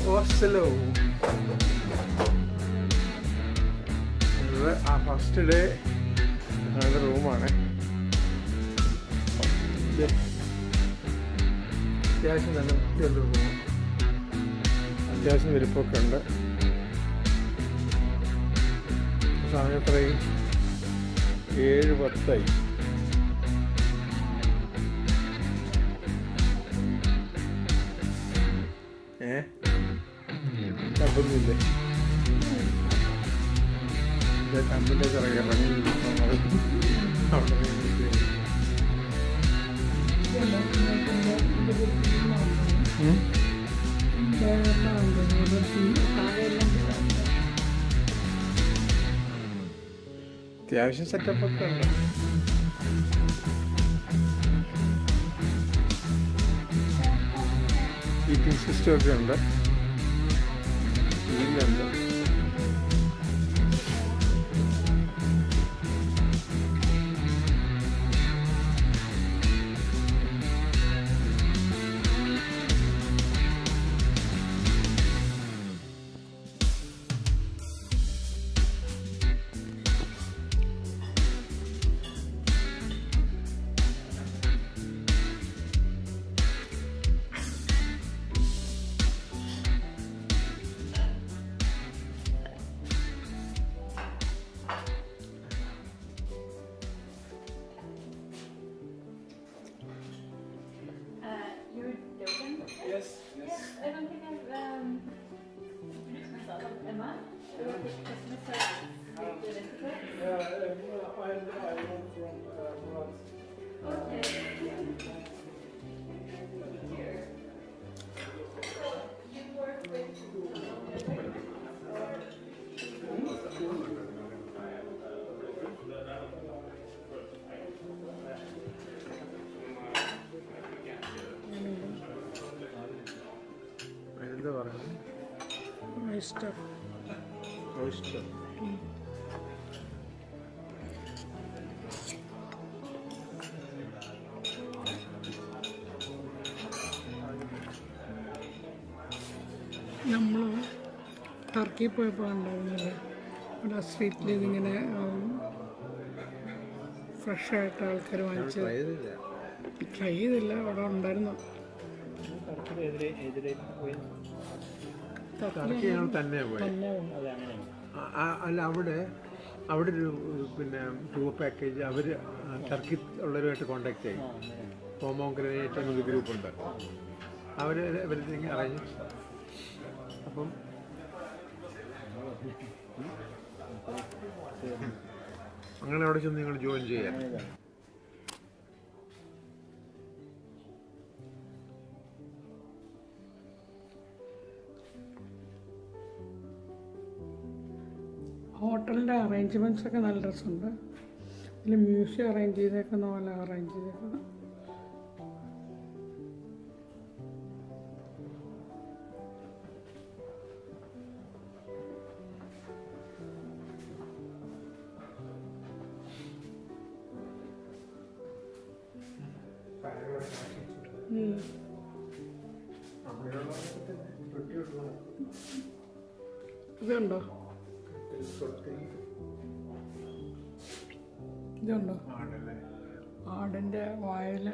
Oslo ഇത് ആ first day ഞങ്ങളുടെ റൂമാണ് അത്യാവശ്യം നല്ല വൃത്തിയുള്ള റൂം അത്യാവശ്യം വലിപ്പമൊക്കെ ഉണ്ട് സമയം എത്രയും ഏഴ് പത്തായി ഏ തപ്പൊന്നുമില്ലേ ഇത് കമ്പിൻ്റെ ചിറകെ ഇറങ്ങി നിൽക്കുന്നത് അവിടെ നിന്നിട്ട് ഉം. അത്യാവശ്യം സെറ്റപ്പ് ഒക്കെ ഉണ്ട് ഹീറ്റിംഗ് സിസ്റ്റം ഒക്കെ ഉണ്ട് വീലുണ്ട് Uh, you're joking? Yes, Yes, I don't think I've um, introduced myself. I'm Emma. I work with customer service with the Identical. Okay. Here. You work with എന്താ പറയുന്നത് ഇഷ്ടം ഓയിസ്റ്റർ നമ്മൾ Turkey പോയപ്പോൾ ഉണ്ടായിരുന്നില്ലേ അവിടെ സ്ട്രീറ്റിൽ ഇതിങ്ങനെ ഫ്രഷായിട്ട് ആൾക്കാർ വാങ്ങിച്ച് ട്രൈ ചെയ്തില്ല ട്രൈ ചെയ്തില്ല അവിടെ ഉണ്ടായിരുന്നു ടർക്കി ഞങ്ങൾ തന്നെ പോയി തന്നെ ആ- ആ- അല്ല അവിടെ അവിടെ ഒരു ഒരു പിന്നെ ടൂർ പാക്കേജ് അവർ ടർക്കി ഉള്ളവരുമായിട്ട് കോണ്ടാക്ട് ചെയ്യും ഹോമോഗ്രനേറ്റ് എന്നൊരു ഗ്രൂപ്പ് ഉണ്ട് അവർ എവരിത്തിങ് അറേഞ്ച് അപ്പം അങ്ങനെ അവിടെ ചെന്ന് നിങ്ങൾ ജോയിൻ ചെയ്യാം ഹോട്ടലിൻ്റെ അറേഞ്ച്മെൻറ്റ്സ് ഒക്കെ നല്ല രസമുണ്ട് ഇതിൽ മ്യൂസിയം അറേഞ്ച് ചെയ്തേക്കുന്ന പോലെ അറേഞ്ച് ചെയ്തേക്കുന്നത് ഉം. ഇതുണ്ടോ ഇതുണ്ടോ ആടിൻ്റെ വായിൽ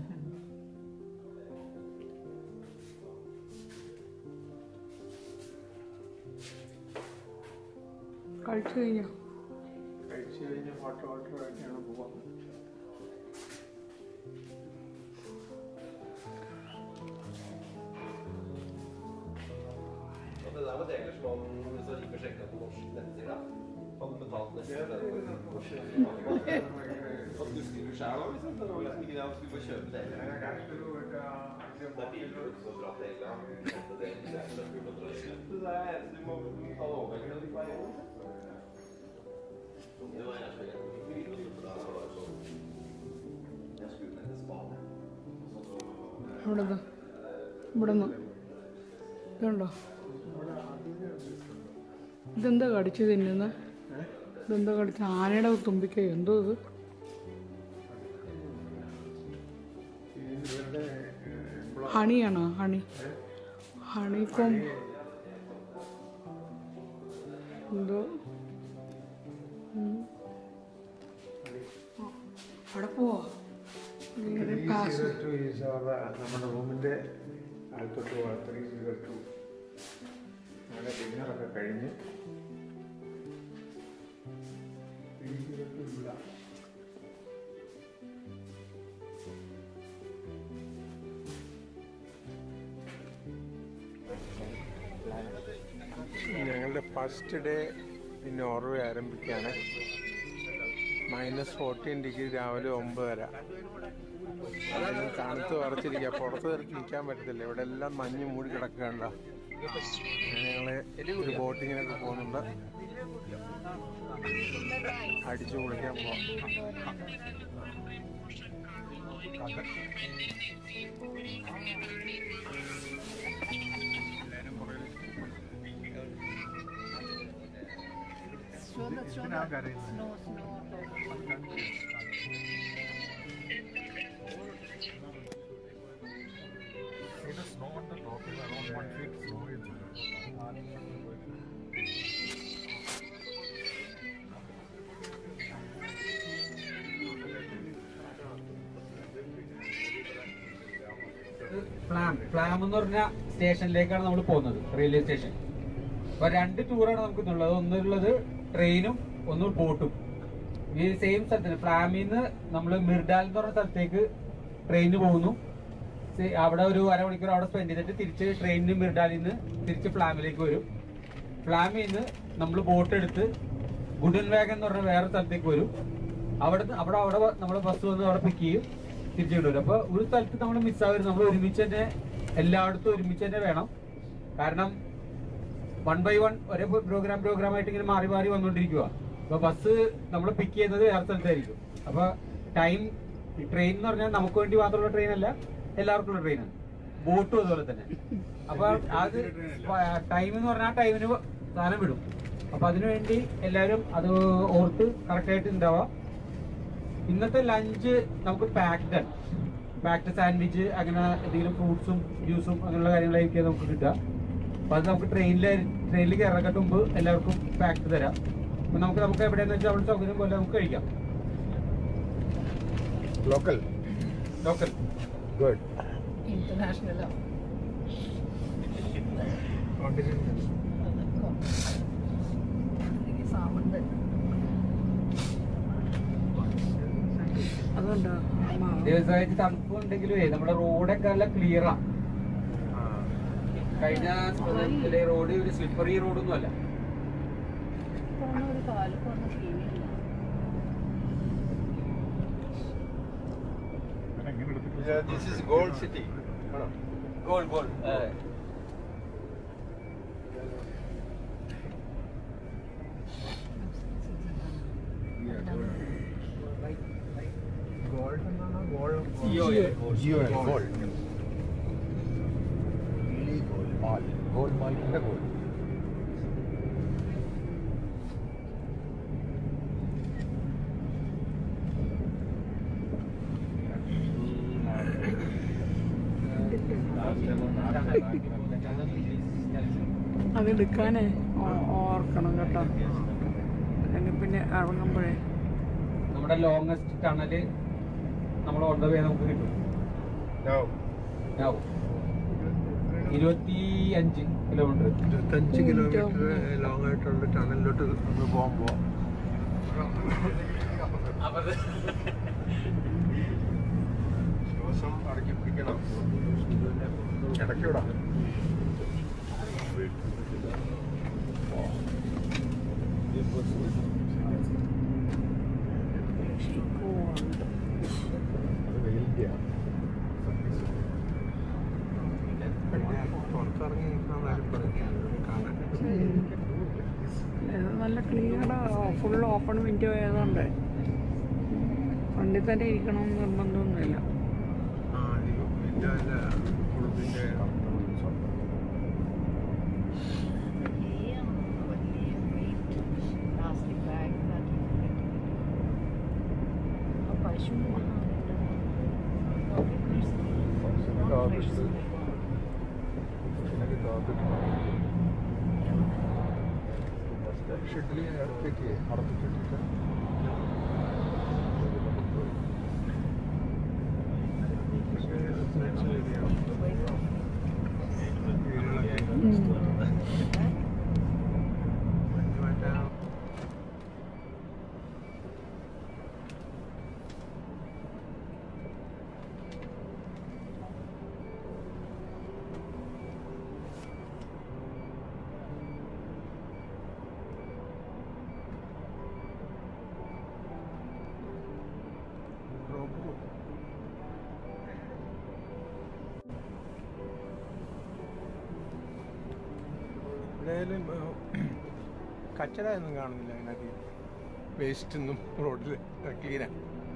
കഴിച്ചു കഴിഞ്ഞോ കഴിച്ച് കഴിഞ്ഞ് ഹോട്ടൽ ഹോട്ടലായിട്ടാണ് പോവാം Og det der var deler som han, hvis han gikk og sjekket på norsk nettside, hadde betalt nesten for det. Hva skulle skrive selv da, liksom? Det var liksom ikke det han skulle få kjøpe deler. Det er billig, så bra deler. Kjente deler, så jeg skulle ha spurt om det. Det er eneste du må ta det over til hver gang. Det var jeg så greit. Vi ville jo for det var sånn. Jeg skulle ned til Spania. Og så- ഇവിടെ നിന്ന് ഇവിടെ നിന്ന് ഇതുണ്ടോ ഇതെന്താ കടിച്ച് തിന്നുന്നത് ഇതെന്താ കടിച്ച് ആനയുടെ തുമ്പിക്കൈ എന്തോ ഇത് ഇവരുടെ ഹണിയാണോ ഹണി ഹണി കൊം എന്തോ ഉം. ആ, അവിടെ പോവാ ഇങ്ങനെ കാശ് നമ്മുടെ റൂമിൻ്റെ അടുത്തോട്ട് അത്രയും കേട്ടു അങ്ങനെ ഡിന്നറൊക്കെ കഴിഞ്ഞ് ഞങ്ങളുടെ ഫസ്റ്റ് ഡേ നോർവേ ആരംഭിക്കുകയാണ് മൈനസ് ഫോർട്ടീൻ ഡിഗ്രി രാവിലെ ഒമ്പതര അതിന് തണുത്ത് വറച്ചിരിക്കുക പുറത്ത് നിൽക്കാൻ പറ്റത്തില്ല ഇവിടെ എല്ലാം മഞ്ഞ് മൂടി കിടക്കുകണ്ട ഞങ്ങള് ഒരു ബോട്ടിങ്ങിനൊക്കെ പോകുന്നുണ്ട് അടിച്ചു കുളിക്കാൻ പോവാം Snow, snow. ഫ്ലാം ഫ്ലാം എന്ന് പറഞ്ഞ സ്റ്റേഷനിലേക്കാണ് നമ്മൾ പോകുന്നത് റെയിൽവേ സ്റ്റേഷൻ അപ്പൊ രണ്ട് ടൂറാണ് നമുക്ക് ഇന്നുള്ളത് ഒന്നുള്ളത് ട്രെയിനും ഒന്ന് ബോട്ടും ഈ സെയിം സ്ഥലത്തിന് ഫ്ലാമിൽ നിന്ന് നമ്മൾ മിർഡാൽ എന്ന് പറഞ്ഞ സ്ഥലത്തേക്ക് ട്രെയിനിന് പോകുന്നു സെ- അവിടെ ഒരു അരമണിക്കൂർ അവിടെ സ്പെൻഡ് ചെയ്തിട്ട് തിരിച്ച് ട്രെയിനിന് മിർഡാലിൽ നിന്ന് തിരിച്ച് ഫ്ലാമിലേക്ക് വരും ഫ്ലാമിൽ നിന്ന് നമ്മൾ ബോട്ട് എടുത്ത് ഗുഡൻ വാഗൻ എന്ന് പറഞ്ഞ വേറെ സ്ഥലത്തേക്ക് വരും അവിടെ അവിടെ അവിടെ നമ്മൾ ബസ് വന്ന് അവിടെ പിക്ക് ചെയ്യും തിരിച്ചു കൊണ്ടുവരും അപ്പൊ ഒരു സ്ഥലത്ത് നമ്മൾ മിസ്സാവരുത് നമ്മൾ ഒരുമിച്ച് തന്നെ എല്ലായിടത്തും ഒരുമിച്ച് തന്നെ വേണം കാരണം വൺ ബൈ വൺ ഒരേ പ്രോഗ്രാം പ്രോഗ്രാം ആയിട്ട് ഇങ്ങനെ മാറി മാറി വന്നുകൊണ്ടിരിക്കുക അപ്പൊ ബസ് നമ്മൾ പിക്ക് ചെയ്യുന്നത് വേറെ സ്ഥലത്തായിരിക്കും അപ്പൊ ടൈം ട്രെയിൻ എന്ന് പറഞ്ഞാൽ നമുക്ക് വേണ്ടി മാത്രമുള്ള ട്രെയിൻ അല്ല എല്ലാവർക്കും ഉള്ള ട്രെയിനാണ് ബോട്ടും അതുപോലെ തന്നെ അപ്പൊ അത് ടൈം എന്ന് പറഞ്ഞാൽ ആ ടൈമിന് സാധനം വിടും അപ്പൊ അതിനുവേണ്ടി എല്ലാവരും അത് ഓർത്ത് കറക്റ്റ് ആയിട്ട് ഉണ്ടാവാം ഇന്നത്തെ ലഞ്ച് നമുക്ക് പാക്ഡ് ആണ് പാക്ഡ് സാൻഡ്വിച്ച് അങ്ങനെ എന്തെങ്കിലും ഫ്രൂട്ട്സും ജ്യൂസും അങ്ങനെയുള്ള കാര്യങ്ങളായിരിക്കും നമുക്ക് കിട്ടുക അപ്പൊ അത് നമുക്ക് ട്രെയിനിൽ ട്രെയിനിൽ കയറക്കട്ട് മുമ്പ് എല്ലാവർക്കും പാക്ഡ് തരാം അപ്പൊ നമുക്ക് നമുക്ക് എവിടെയെന്ന് വെച്ചാൽ അവിടെ സൗകര്യം പോലെ നമുക്ക് കഴിക്കാം local local good International. Sound. അതുണ്ടോ ദിവസമായിട്ട് തണുപ്പ് ഉണ്ടെങ്കിലും നമ്മുടെ റോഡൊക്കെ നല്ല ക്ലിയറാ കഴിഞ്ഞ റോഡ് ഒരു സ്ലിപ്പറി റോഡൊന്നും അല്ല പോകുന്ന ഒരു കാലത്ത് ഒന്നും ശരിയില്ല ദിസ് ഇസ് ഗോൾഡ് സിറ്റി ഗോൾ ഗോൾ ഗോൾഡ് എന്നാണോ ഗോൾഡ് ജിയോ ജിയോ ഗോൾഡ് ഗോൾഡ് മാൽ ഗോൾഡ് മാലിന്റെ ഗോൾഡ് അതെടുക്കാനേ ഓ- ഓർക്കണം കേട്ടോ അല്ലെങ്കിൽ പിന്നെ ഇറങ്ങുമ്പോഴേ നമ്മുടെ ലോങ്സ്റ്റ് ടണല് നമ്മൾ ഓൺ ദ വേ നമുക്ക് കിട്ടും ആവും. ഇരുപത്തി അഞ്ച് കിലോമീറ്റർ ഇരുപത്തഞ്ച് കിലോമീറ്റർ ലോങ് ആയിട്ടുള്ള ടണലിലോട്ട് നമ്മൾ പോകുമ്പോൾ ശ്വാസം അടക്കി പിടിക്കണം ഇടയ്ക്കൂടാ അത് വെയിലിൻ്റെയാണ് പുറത്തിറങ്ങി നിൽക്കണമെന്നാരും പറയുന്നത് കാണാൻ ഇത് നല്ല ക്ലിയർ ഫുൾ ഓപ്പൺ വിൻഡോ ആയതുകൊണ്ട് ഫ്രണ്ടിൽ തന്നെ ഇരിക്കണമെന്ന് നിർബന്ധമൊന്നുമില്ല ആ അധികം ഇതിൻ്റെ ഉടുപ്പിൻ്റെ പ്ലാസ്റ്റിക് ബാഗ് പശു Neste. ഷെഡിൽ ഇറക്കിയിട്ട് അടപ്പിച്ചിട്ടിട്ട് പക്ഷേ ഫ്രണ്ട്സ് ശരിയാവും മഞ്ഞ് മാറ്റാൻ റോബോ എവിടെയായാലും കച്ചട ഒന്നും കാണുന്നില്ല അതിനകത്ത് വേസ്റ്റ് ഒന്നും റോഡിൽ ക്ലീനാണ്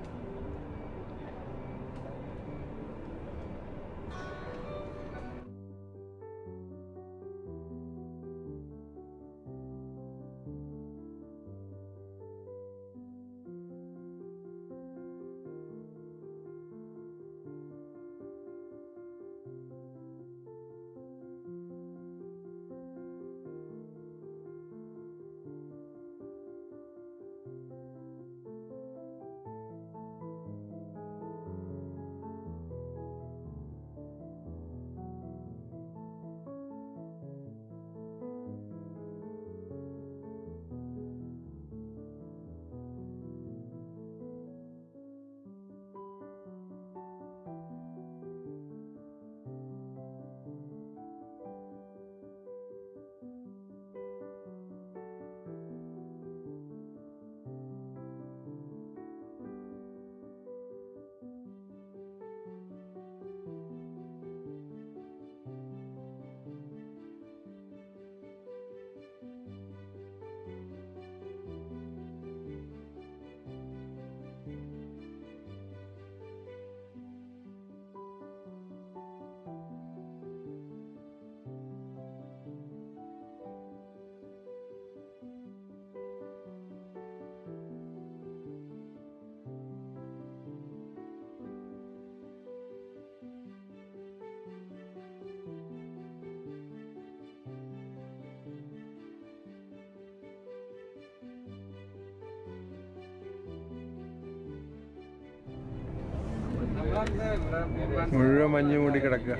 മുഴുവൻ മഞ്ഞ് മൂടി കിടക്കുക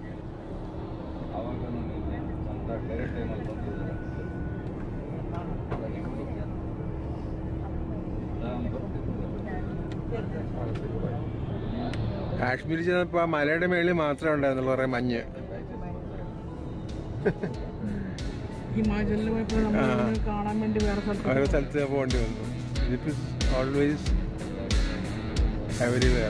കാശ്മീർ ചെന്നപ്പോൾ ആ മലയുടെ മേളിൽ മാത്രമേ ഉണ്ടായിരുന്നുള്ളൂ കുറേ മഞ്ഞ് ഹിമാചലിൽ പോയപ്പോൾ നമ്മൾ ആ. ഇവിടുന്ന് കാണാൻ വേണ്ടി വേറെ സ്ഥലത്ത് ഓരോ സ്ഥലത്ത് പോകേണ്ടി വന്നു ഇതിപ്പോൾ ഓൾവേസ് എവരിവെയർ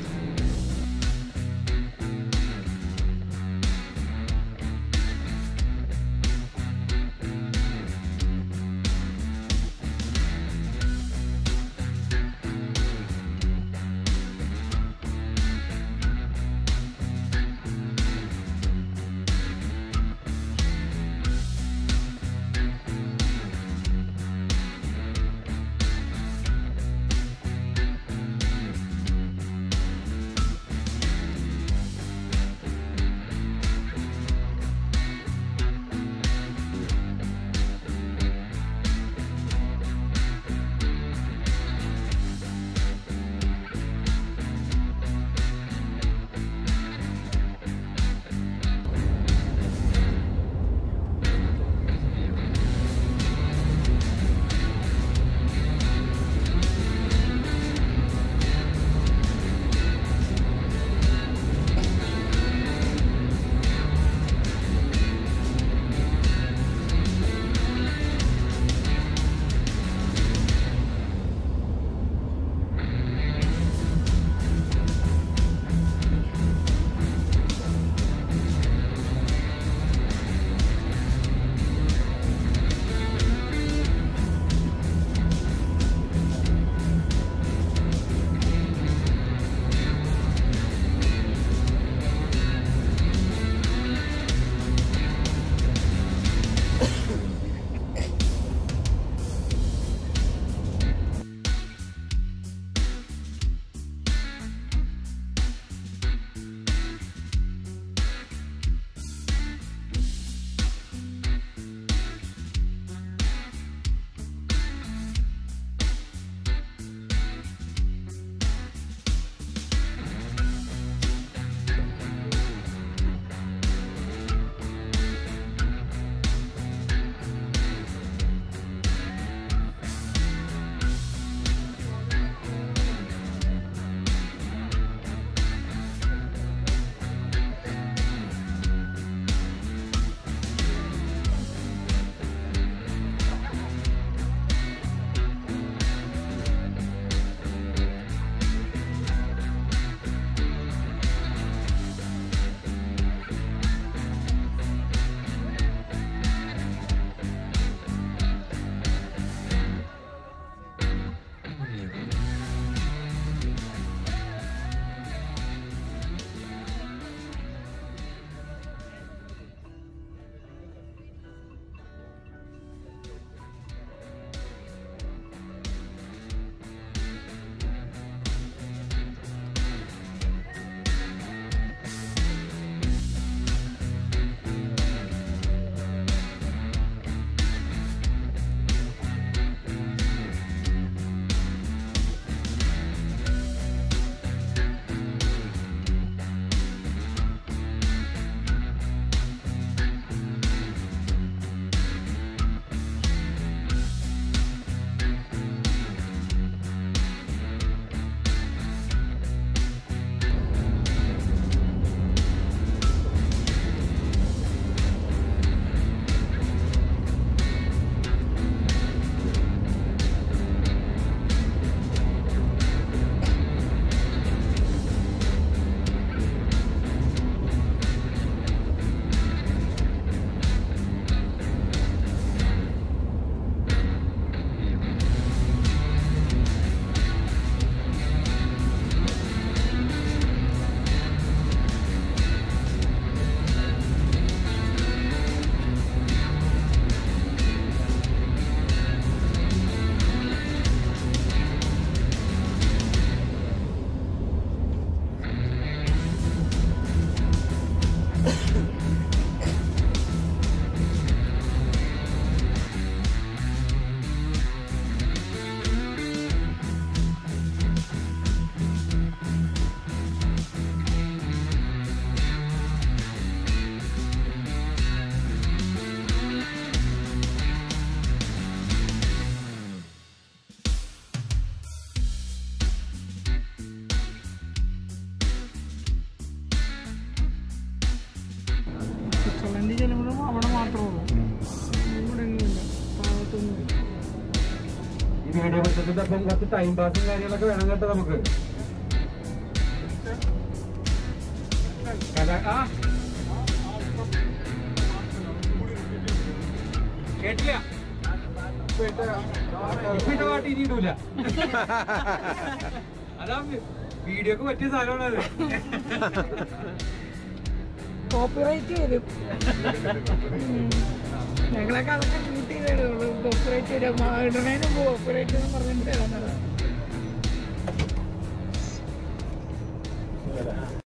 ചെല്ലുമ്പോഴും അവിടെ മാത്രമേ ഉള്ളൂ ഇവിടെ ഒന്നുമില്ല ഭാഗത്തൊന്നുമില്ല ഈ വീഡിയോ വെച്ചിട്ട് അപ്പം കുറച്ച് ടൈം പാസും കാര്യങ്ങളൊക്കെ വേണം കേട്ടോ നമുക്ക് കഥ ആ കേട്ടില്ല ഇപ്പൊ ഇട്ട പാട്ട് ഇനി ഇടൂല അതാ വീഡിയോക്ക് പറ്റിയ സാധനമാണത് കോപ്പിറൈറ്റ് വരും ഉം. ഞങ്ങളൊക്കെ അതൊക്കെ ഷൂട്ട് ചെയ്തേ കോപ്പിറൈറ്റ് വരും ഇടണേന് കോപ്പിറൈറ്റ് എന്ന് പറഞ്ഞിട്ട് ഇടുന്നത്